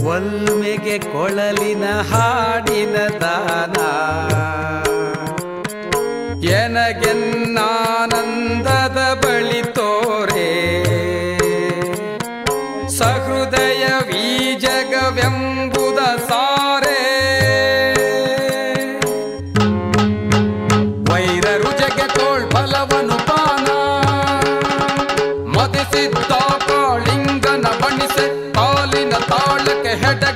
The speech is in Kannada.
ಒಲ್ಮೆಗೆ ಕೊಳಲಿನ ಹಾಡಿನ ದಾನ ಎನಗೆನ್ನಾನಂದದ ಬಳಿ ತೋರೆ ಸಹೃದಯ ವಿ ಜಗವೆಂಬುದ ಸಾರೆ ವೈರರು ಜಗೆ ತೋಳ್ ಫಲವನು ಪಾನ ಮದಿಸಿದ್ದ ಕಾಳಿಂಗನ ಬಣಿಸೆ ಕಾಲಿನ ತಾಳಕ್ಕೆ ಹೆಡ